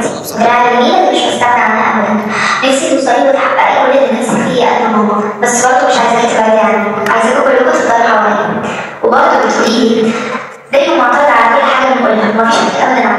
حياتي الدراع الجميله اللي مش بستغنى عنها ابدا نفسي توصلي وتحققي كل اللي نفسك فيه قد ماما بس برضه مش عايزاكي تبعدي عني عايزاكم كلكم تفضلوا حواليا وبرضه بتقولي لي دايما معترضة على كل حاجة بنقولها مفيش حد ابدا